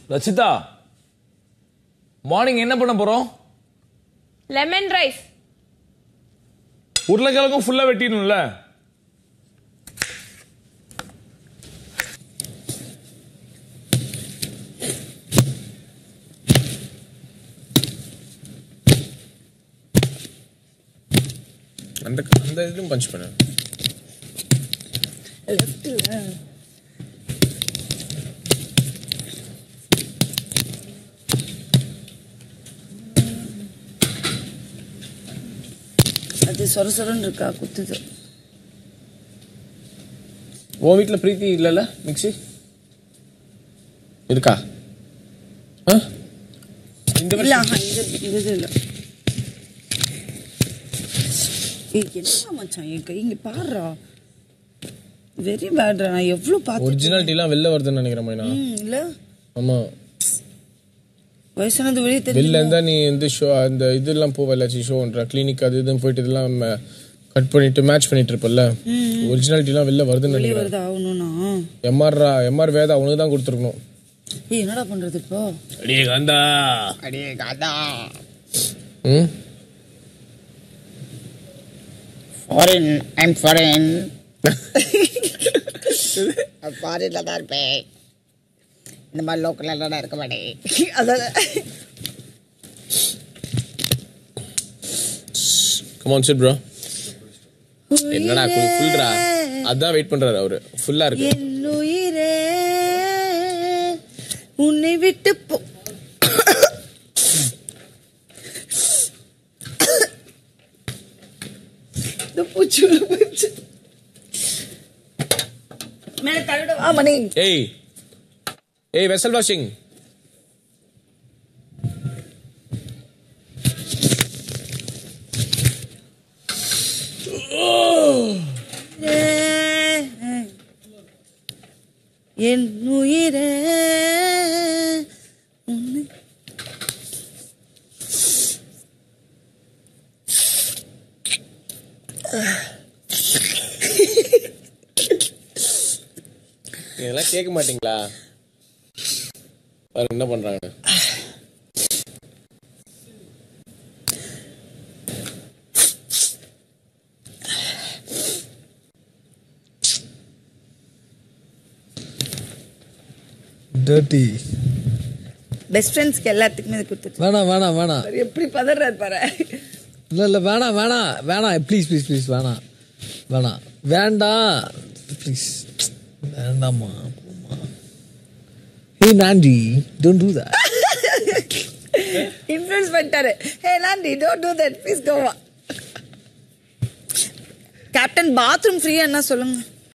Rachitha morning என்ன பண்ண போறோம் லெமன் ரைஸ் உருளைக்கிழங்கும் ஃபுல்லா வெட்டிடணும்ல அந்த அந்த இதுவும் பஞ்ச் பண்ணு அது சொர சொரன்னு இருக்கா குத்துது உன் வீட்டில் பிரீத்தி இல்லைல்ல மிக்ஸி இருக்கா ஆ இந்த இல்ல வருஷம் ஆஹா, இந்த இந்த இது இல்ல ஏய், என்ன மச்சான் என் கை இங்க பாருடா வெரி பேட்ரா நான் எவ்வளவு பார்த்து ஒரிஜினாலிட்டிலாம் வெளில வருதுன்னு நினைக்கிறேன் மைனா ம், இல்ல ஆமாம் வயசானது வெளியே வெளில தெரியும் இருந்தா நீ இந்த ஷோ அந்த இதெல்லாம் போவல ஷோன்ற கிளினிக் அது இதுன்னு போயிட்டு இதெல்லாம் கட் பண்ணிட்டு மேட்ச் பண்ணிட்டு இருப்பல்ல ஒரிஜினாலிட்டிலாம் வெளில வருதுன்னு வெளியே நினைக்கிறேன் வருது ஆகணும்னா எம்ஆர் எம்ஆர் வேதா அவனுக்கு தான் கொடுத்துருக்கணும் ஏய் என்னடா பண்றது இப்போ அடியே காந்தா அடியே காதா ம் ஃபாரின் ஐம் ஃபாரின் ஃபாரின்ல தான் இருப்பேன் இந்த மாதிரி லோக்கல்ல எல்லாம் இருக்க மாட்டேன் அதான் கமான் சிட் ப்ரோ என்னடா ஃபுல்ரா அதான் வெயிட் பண்றாரு அவரு ஃபுல்லா இருக்கு என் உயிரே உன்னை விட்டு போ இந்த பூச்சி உள்ள போயிடுச்சு. மேல தள்ளிட வா மணி ஏய் ஏய் வெசல் வாஷிங் என் உயிரே உன்னை இதெல்லாம் கேட்க மாட்டீங்களா பாரு என்ன பண்றாங்க டர்ட்டி பெஸ்ட் ஃப்ரெண்ட்ஸ்க்கு எல்லாத்துக்குமே இது கொடுத்துட்டு வேணாம் வேணாம் வேணாம் எப்படி பதறாரு பாரு இல்லை இல்லை வேணாம் வேணாம் வேணாம் ப்ளீஸ் ப்ளீஸ் ப்ளீஸ் வேணாம் வேணாம் வேண்டாம் ப்ளீஸ் வேண்டாம்மா போம்மா. ஏய் நாண்டி டோன்ட் டூ தட் இன்ஃப்ளூயன்ஸ் பண்ணிட்டாரு ஹே நாண்டி don't do that please Goa captain bathroom ஃப்ரீயா என்ன சொல்லுங்க